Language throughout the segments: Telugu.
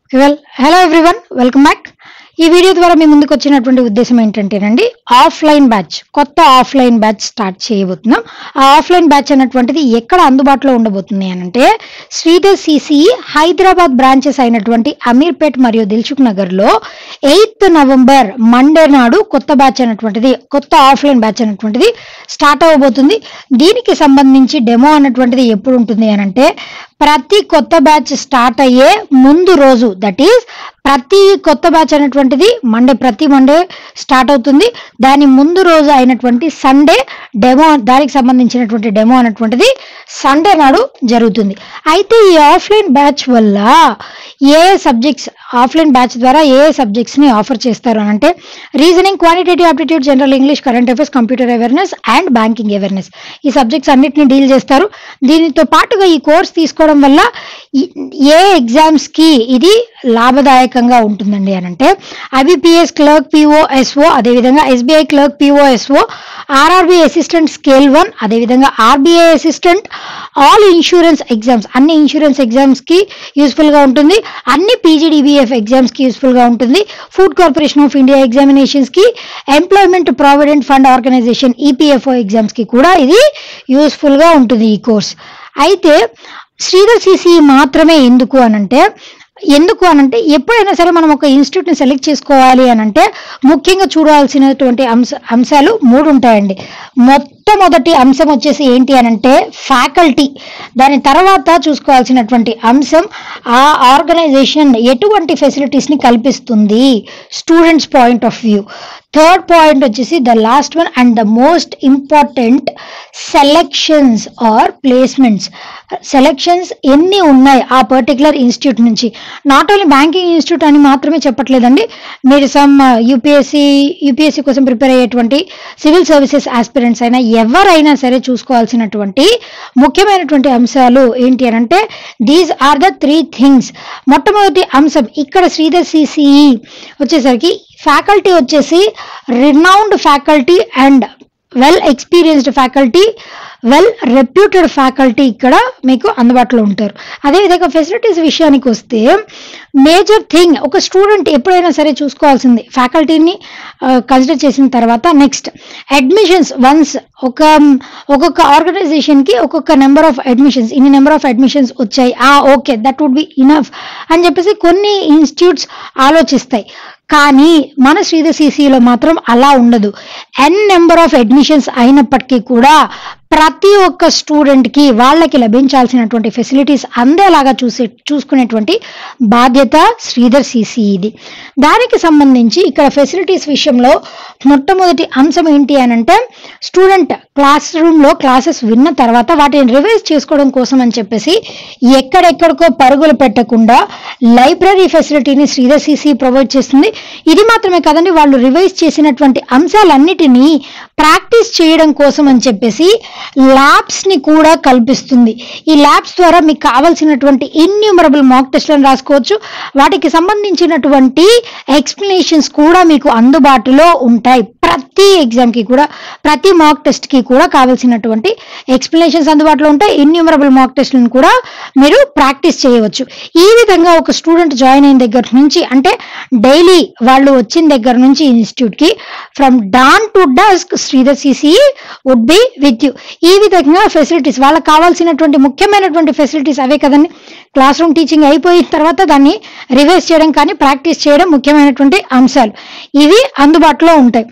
well hello everyone welcome back ఈ వీడియో ద్వారా మీ ముందుకు వచ్చినటువంటి ఉద్దేశం ఏంటంటేనండి ఆఫ్లైన్ బ్యాచ్ కొత్త ఆఫ్లైన్ బ్యాచ్ స్టార్ట్ చేయబోతున్నాం ఆ ఆఫ్లైన్ బ్యాచ్ అన్నటువంటిది ఎక్కడ అందుబాటులో ఉండబోతుంది అని అంటే శ్రీధర్ సిసిఈ హైదరాబాద్ బ్రాంచెస్ అయినటువంటి అమీర్పేట్ మరియు దిల్సుఖ్ నగర్ లో ఎయిత్ నవంబర్ మండే నాడు కొత్త బ్యాచ్ అన్నటువంటిది కొత్త ఆఫ్లైన్ బ్యాచ్ అన్నటువంటిది స్టార్ట్ అవ్వబోతుంది దీనికి సంబంధించి డెమో అన్నటువంటిది ఎప్పుడు ఉంటుంది అని అంటే ప్రతి కొత్త బ్యాచ్ స్టార్ట్ అయ్యే ముందు రోజు దట్ ఈస్ ప్రతి కొత్త బ్యాచ్ అనేటువంటిది మండే ప్రతి మండే స్టార్ట్ అవుతుంది దాని ముందు రోజు అయినటువంటి సండే డెమో దానికి సంబంధించినటువంటి డెమో అనేటువంటిది సండే నాడు జరుగుతుంది అయితే ఈ ఆఫ్లైన్ బ్యాచ్ వల్ల ఏ సబ్జెక్ట్స్ ఆఫ్లైన్ బ్యాచ్ ద్వారా ఏ సబ్జెక్ట్స్ ని ఆఫర్ చేస్తారు అని అంటే reasoning quantitative aptitude general English current affairs computer awareness and banking awareness ఈ సబ్జెక్ట్స్ అన్నిటిని డీల్ చేస్తారు దీనితో పాటుగా ఈ కోర్స్ తీసుకోవడం వల్ల ఈ- ఏ ఎగ్జామ్స్ కి ఇది లాభదాయకంగా ఉంటుందండి అని అంటే ఐబిపిఎస్ క్లర్క్ పిఓ ఎస్ఓ అదేవిధంగా SBI clerk PO SO RRB assistant scale one అదేవిధంగా RBI assistant all insurance exams అన్ని ఇన్సూరెన్స్ ఎగ్జామ్స్ కి యూస్ఫుల్ గా ఉంటుంది అన్ని పీజీడీబీఎఫ్ ఎగ్జామ్స్ కి యూస్ఫుల్ గా ఉంటుంది food corporation of India examinations కి employment provident fund organisation EPFO exams కి కూడా ఇది యూస్ఫుల్ గా ఉంటుంది ఈ కోర్స్ అయితే శ్రీధర్ సిసి మాత్రమే ఎందుకు అనంటే ఎందుకు అనంటే ఎప్పుడైనా సరే మనం ఒక ఇన్స్టిట్యూట్ ని సెలెక్ట్ చేసుకోవాలి అనంటే ముఖ్యంగా చూడాల్సినటువంటి అంశ అంశాలు మూడు ఉంటాయండి మొట్టమొదటి అంశం వచ్చేసి ఏంటి అనంటే ఫ్యాకల్టీ దాని తర్వాత చూసుకోవాల్సినటువంటి అంశం ఆ ఆర్గనైజేషన్ ఎటువంటి ఫెసిలిటీస్ ని కల్పిస్తుంది students point of view third point వచ్చేసి the last one and the most important selections are placements selections ఎన్ని ఉన్నాయి ఆ పర్టికులర్ ఇన్స్టిట్యూట్ నుంచి నాట్ ఓన్లీ బ్యాంకింగ్ ఇన్స్టిట్యూట్ అని మాత్రమే చెప్పట్లేదండి మీరు సమ్ యూపీఎస్సి యూపీఎస్సి కోసం ప్రిపేర్ అయ్యేటువంటి సివిల్ సర్వీసెస్ ఆస్పిరెంట్స్ అయినా ఎవరైనా సరే చూసుకోవాల్సినటువంటి ముఖ్యమైనటువంటి అంశాలు ఏంటి అని అంటే these are the three things మొట్టమొదటి అంశం ఇక్కడ శ్రీధర్ సిసిఈ వచ్చేసరికి ఫ్యాకల్టీ వచ్చేసి renowned faculty and well experienced faculty well reputed faculty ఇక్కడ మీకు అందుబాటులో ఉంటారు అదేవిధంగా ఫెసిలిటీస్ విషయానికి వస్తే మేజర్ థింగ్ ఒక స్టూడెంట్ ఎప్పుడైనా సరే చూసుకోవాల్సింది ఫ్యాకల్టీని కన్సిడర్ చేసిన తర్వాత నెక్స్ట్ అడ్మిషన్స్ వన్స్ ఒక ఒక్కొక్క ఆర్గనైజేషన్కి ఒక్కొక్క నెంబర్ ఆఫ్ అడ్మిషన్స్ ఇన్ని నెంబర్ ఆఫ్ అడ్మిషన్స్ వచ్చాయి ఆ okay that would be enough అని చెప్పేసి కొన్ని ఇన్స్టిట్యూట్స్ ఆలోచిస్తాయి కానీ మన శ్రీధర్ సిసిలో మాత్రం అలా ఉండదు ఎన్ నెంబర్ ఆఫ్ అడ్మిషన్స్ అయినప్పటికీ కూడా ప్రతి ఒక్క స్టూడెంట్ కి వాళ్ళకి లభించాల్సినటువంటి ఫెసిలిటీస్ అందేలాగా చూసే చూసుకునేటువంటి బాధ్యత శ్రీధర్ సిసి ఇది దానికి సంబంధించి ఇక్కడ ఫెసిలిటీస్ విషయంలో మొట్టమొదటి అంశం ఏంటి అని అంటే స్టూడెంట్ క్లాస్ రూమ్ లో క్లాసెస్ విన్న తర్వాత వాటిని రివైజ్ చేసుకోవడం కోసం అని చెప్పేసి ఎక్కడెక్కడికో పరుగులు పెట్టకుండా లైబ్రరీ ఫెసిలిటీని శ్రీధర్ సిసి ప్రొవైడ్ చేస్తుంది ఇది మాత్రమే కాదండి వాళ్ళు రివైజ్ చేసినటువంటి అంశాలన్నిటినీ ప్రాక్టీస్ చేయడం కోసం అని చెప్పేసి ల్యాబ్స్ ని కూడా కల్పిస్తుంది ఈ ల్యాబ్స్ ద్వారా మీకు కావాల్సినటువంటి ఇన్యూమరబుల్ మాక్ టెస్ట్లను రాసుకోవచ్చు వాటికి సంబంధించినటువంటి ఎక్స్ప్లెనేషన్స్ కూడా మీకు అందుబాటులో ఉంటాయి ప్రతి ఎగ్జామ్ కి కూడా ప్రతి మాక్ టెస్ట్ కి కూడా కావాల్సినటువంటి ఎక్స్ప్లెనేషన్స్ అందుబాటులో ఉంటాయి ఇన్యూమరబుల్ మాక్ టెస్ట్లను కూడా మీరు ప్రాక్టీస్ చేయవచ్చు ఈ విధంగా ఒక స్టూడెంట్ జాయిన్ అయిన దగ్గర నుంచి అంటే డైలీ వాళ్ళు వచ్చిన దగ్గర నుంచి ఇన్స్టిట్యూట్ కి from dawn to dusk Sridhar CC would be with you ఈ విధంగా ఫెసిలిటీస్ వాళ్ళకి కావాల్సినటువంటి ముఖ్యమైనటువంటి ఫెసిలిటీస్ అవే కదండి క్లాస్ రూమ్ టీచింగ్ అయిపోయిన తర్వాత దాన్ని రివైజ్ చేయడం కానీ ప్రాక్టీస్ చేయడం ముఖ్యమైనటువంటి అంశాలు ఇవి అందుబాటులో ఉంటాయి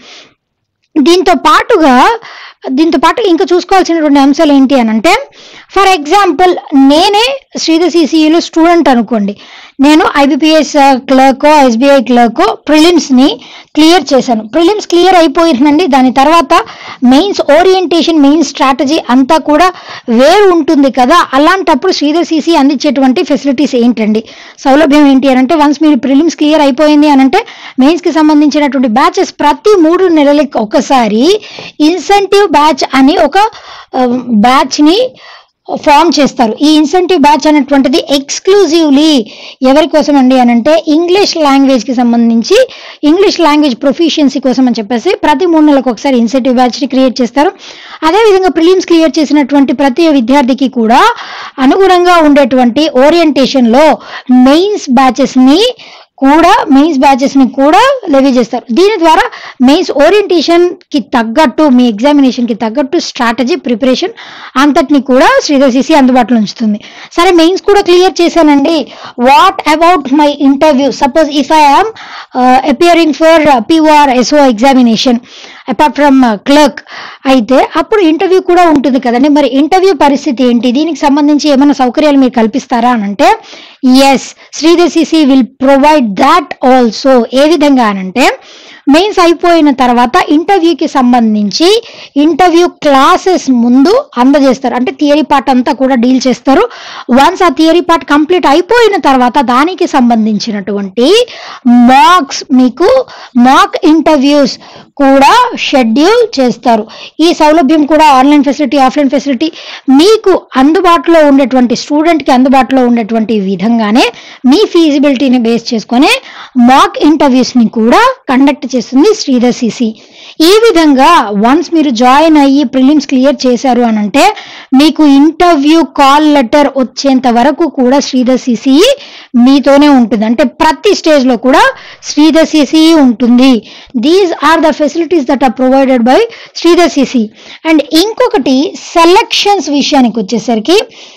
దీంతో పాటుగా దీంతో పాటు ఇంకా చూసుకోవాల్సినటువంటి అంశాలు ఏంటి అని అంటే ఫర్ ఎగ్జాంపుల్ నేనే శ్రీధర్ సిసిఈలో స్టూడెంట్ అనుకోండి నేను ఐబిపిఎస్ క్లర్కో ఎస్బీఐ క్లర్కో ప్రిలిమ్స్ని క్లియర్ చేశాను ప్రిలిమ్స్ క్లియర్ అయిపోయిందండి దాని తర్వాత మెయిన్స్ ఓరియంటేషన్ మెయిన్ స్ట్రాటజీ అంతా కూడా వేరు ఉంటుంది కదా అలాంటప్పుడు శ్రీధర్ సిసి అందించేటువంటి ఫెసిలిటీస్ ఏంటండి సౌలభ్యం ఏంటి అని అంటే వన్స్ మీరు ప్రిలిమ్స్ క్లియర్ అయిపోయింది అని అంటే మెయిన్స్కి సంబంధించినటువంటి బ్యాచెస్ ప్రతి మూడు నెలలకి ఒకసారి ఇన్సెంటివ్ బ్యాచ్ అని ఒక బ్యాచ్ని ఫామ్ చేస్తారు ఈ ఇన్సెంటివ్ బ్యాచ్ అనేటువంటిది ఎక్స్క్లూజివ్లీ ఎవరి కోసం అండి అని అంటే ఇంగ్లీష్ లాంగ్వేజ్ కి సంబంధించి ఇంగ్లీష్ లాంగ్వేజ్ ప్రొఫిషియన్సీ కోసం అని చెప్పేసి ప్రతి మూడు నెలలకు ఒకసారి ఇన్సెంటివ్ బ్యాచ్ ని క్రియేట్ చేస్తారు అదేవిధంగా ప్రిలిమ్స్ క్లియర్ చేసినటువంటి ప్రతి విద్యార్థికి కూడా అనుగుణంగా ఉండేటువంటి ఓరియంటేషన్ లో మెయిన్స్ బ్యాచెస్ ని కూడా మెయిన్స్ బ్యాచెస్ ని కూడా లెవీ చేస్తారు దీని ద్వారా మెయిన్స్ ఓరియంటేషన్ కి తగ్గట్టు మీ ఎగ్జామినేషన్ కి తగ్గట్టు స్ట్రాటజీ ప్రిపరేషన్ అంతటిని కూడా శ్రీధర్ సిసి అందుబాటులో ఉంచుతుంది సరే మెయిన్స్ కూడా క్లియర్ చేశానండి what about my interview suppose if I am appearing for PO or SO examination apart from clerk అయితే అప్పుడు ఇంటర్వ్యూ కూడా ఉంటుంది కదండి మరి ఇంటర్వ్యూ పరిస్థితి ఏంటి దీనికి సంబంధించి ఏమైనా సౌకర్యాలు మీరు కల్పిస్తారా అని అంటే yes Sridhar CC will provide that also ఏ విధంగా అనంటే మెయిన్స్ అయిపోయిన తర్వాత ఇంటర్వ్యూకి సంబంధించి ఇంటర్వ్యూ క్లాసెస్ ముందు అందజేస్తారు అంటే థియరీ పార్ట్ అంతా కూడా డీల్ చేస్తారు వన్స్ ఆ థియరీ పార్ట్ కంప్లీట్ అయిపోయిన తర్వాత దానికి సంబంధించినటువంటి మార్క్స్ మీకు మాక్ ఇంటర్వ్యూస్ కూడా షెడ్యూల్ చేస్తారు ఈ సౌలభ్యం కూడా ఆన్లైన్ ఫెసిలిటీ ఆఫ్లైన్ ఫెసిలిటీ మీకు అందుబాటులో ఉండేటువంటి స్టూడెంట్కి అందుబాటులో ఉండేటువంటి విధంగానే మీ ఫీజిబిలిటీని బేస్ చేసుకొని మాక్ ఇంటర్వ్యూస్ని కూడా కండక్ట్ చేస్తుంది శ్రీధర్ సిసి ఈ విధంగా వన్స్ మీరు జాయిన్ అయ్యి ప్రిలిమ్స్ క్లియర్ చేశారు అని అంటే మీకు ఇంటర్వ్యూ కాల్ లెటర్ వచ్చేంత వరకు కూడా శ్రీధర్ సిసి మీతోనే ఉంటుంది అంటే ప్రతి స్టేజ్ లో కూడా శ్రీధర్ సిసి ఉంటుంది these are the facilities that are provided by Sridhar CC and ఇంకొకటి సెలక్షన్స్ విషయానికి వచ్చేసరికి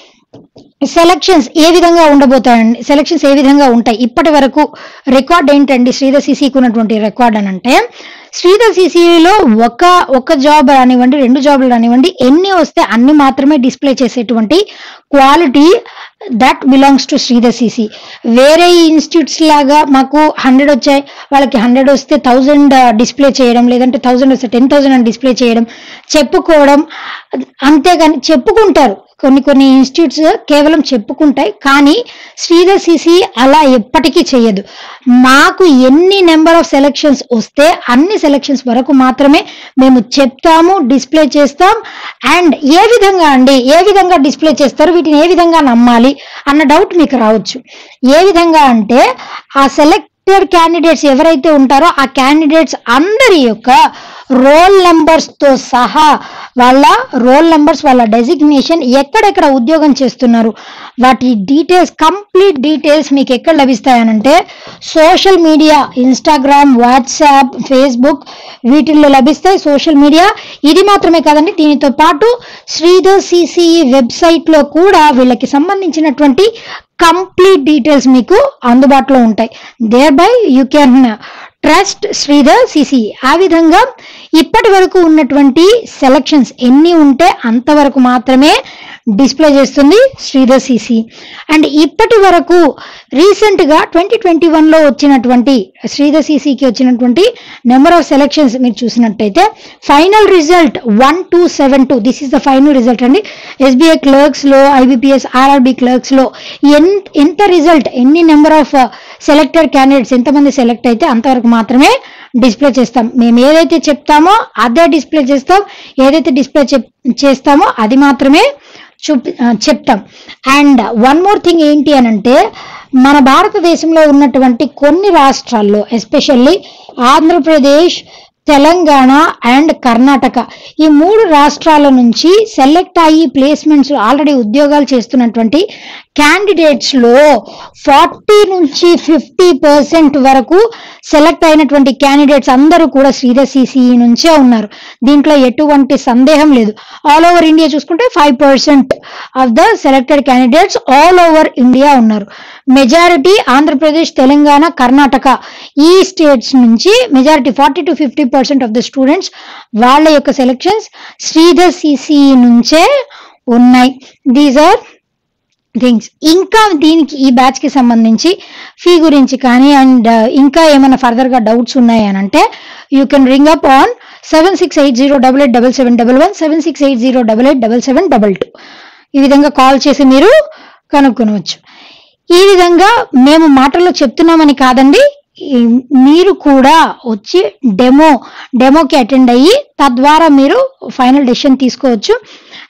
సెలక్షన్స్ ఏ విధంగా ఉండబోతాయండి సెలక్షన్స్ ఏ విధంగా ఉంటాయి ఇప్పటి వరకు రికార్డ్ ఏంటండి శ్రీధర్ సిసికి ఉన్నటువంటి రికార్డ్ అని అంటే శ్రీధర్ సిసిలో ఒక ఒక జాబ్ రానివ్వండి రెండు జాబ్లు రానివ్వండి ఎన్ని వస్తే అన్ని మాత్రమే డిస్ప్లే చేసేటువంటి quality that belongs to Sridhar CC వేరే ఇన్స్టిట్యూట్స్ లాగా మాకు హండ్రెడ్ వచ్చాయి వాళ్ళకి హండ్రెడ్ వస్తే థౌజండ్ డిస్ప్లే చేయడం లేదంటే థౌజండ్ వస్తే టెన్ థౌజండ్ అని డిస్ప్లే చేయడం చెప్పుకోవడం అంతేగాని చెప్పుకుంటారు కొన్ని కొన్ని ఇన్స్టిట్యూట్స్ కేవలం చెప్పుకుంటాయి కానీ శ్రీధర్ సిసి అలా ఎప్పటికీ చేయదు మాకు ఎన్ని నెంబర్ ఆఫ్ సెలక్షన్స్ వస్తే అన్ని సెలక్షన్స్ వరకు మాత్రమే మేము చెప్తాము డిస్ప్లే చేస్తాం అండ్ ఏ విధంగా అండి ఏ విధంగా డిస్ప్లే చేస్తారు వీటిని ఏ విధంగా నమ్మాలి అన్న డౌట్ మీకు రావచ్చు ఏ విధంగా అంటే ఆ సెలెక్టెడ్ క్యాండిడేట్స్ ఎవరైతే ఉంటారో ఆ క్యాండిడేట్స్ అందరి యొక్క రోల్ నెంబర్స్ తో సహా వాళ్ళ రోల్ నెంబర్స్ వాళ్ళ డెసిగ్నేషన్ ఎక్కడెక్కడ ఉద్యోగం చేస్తున్నారు వాటి డీటెయిల్స్ కంప్లీట్ డీటెయిల్స్ మీకు ఎక్కడ లభిస్తాయనంటే social media Instagram WhatsApp Facebook వీటిల్లో లభిస్తాయి సోషల్ మీడియా ఇది మాత్రమే కాదండి దీనితో పాటు శ్రీధర్ సిసిఈ వెబ్సైట్ లో కూడా వీళ్ళకి సంబంధించినటువంటి కంప్లీట్ డీటెయిల్స్ మీకు అందుబాటులో ఉంటాయి thereby you can trust Sridhar CC ఆ విధంగా ఇప్పటి వరకు ఉన్నటువంటి సెలక్షన్స్ ఎన్ని ఉంటే అంతవరకు మాత్రమే డిస్ప్లే చేస్తుంది శ్రీధర్ సిసి అండ్ ఇప్పటి వరకు రీసెంట్ గా ట్వంటీ ట్వంటీ వన్ లో వచ్చినటువంటి శ్రీధర్ సిసికి వచ్చినటువంటి నెంబర్ ఆఫ్ సెలక్షన్స్ మీరు చూసినట్టయితే final result one two seven two this is the final result అండి ఎస్బీఐ క్లర్క్స్ లో ఐబిపిఎస్ ఆర్ఆర్బి క్లర్క్స్ లో ఎన్- ఎంత రిజల్ట్ ఎన్ని నెంబర్ ఆఫ్ సెలెక్టెడ్ క్యాండిడేట్స్ ఎంతమంది సెలెక్ట్ అయితే అంతవరకు మాత్రమే డిస్ప్లే చేస్తాం మేము ఏదైతే చెప్తామో అదే డిస్ప్లే చేస్తాం ఏదైతే డిస్ప్లే చేస్తామో అది మాత్రమే చూపి ఆ, చెప్తాం అండ్ వన్ మోర్ థింగ్ ఏంటి అని అంటే మన భారతదేశంలో ఉన్నటువంటి కొన్ని రాష్ట్రాల్లో ఎస్పెషల్లీ ఆంధ్రప్రదేశ్ తెలంగాణ అండ్ కర్ణాటక ఈ మూడు రాష్ట్రాల నుంచి సెలెక్ట్ అయ్యి ప్లేస్మెంట్స్ ఆల్రెడీ ఉద్యోగాలు చేస్తున్నటువంటి క్యాండిడేట్స్ లో ఫార్టీ నుంచి ఫిఫ్టీ పర్సెంట్ వరకు సెలెక్ట్ అయినటువంటి క్యాండిడేట్స్ అందరూ కూడా శ్రీధర్ సిసిఈ నుంచే ఉన్నారు దీంట్లో ఎటువంటి సందేహం లేదు ఆల్ ఓవర్ ఇండియా చూసుకుంటే five percent of the selected candidates all over India ఉన్నారు మెజారిటీ ఆంధ్రప్రదేశ్ తెలంగాణ కర్ణాటక ఈ స్టేట్స్ నుంచి majority forty to fifty percent of the students వాళ్ళ యొక్క సెలెక్షన్స్ శ్రీధర్ సిసిఈ నుంచే ఉన్నాయి దీస్ ఆర్ థింగ్స్ ఇంకా దీనికి ఈ బ్యాచ్ కి సంబంధించి ఫీ గురించి కానీ అండ్ ఇంకా ఏమైనా ఫర్దర్ గా డౌట్స్ ఉన్నాయి అని అంటే you can ring up on seven six eight zero double eight double seven double one seven six eight zero double eight double seven double two ఈ విధంగా కాల్ చేసి మీరు కనుక్కొనవచ్చు ఈ విధంగా మేము మాటల్లో చెప్తున్నామని కాదండి ఈ మీరు కూడా వచ్చి డెమో డెమోకి అటెండ్ అయ్యి తద్వారా మీరు ఫైనల్ డెసిషన్ తీసుకోవచ్చు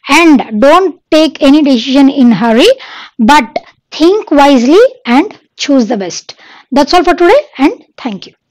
and don't take any decision in hurry but think wisely and choose the best that's all for today and thank you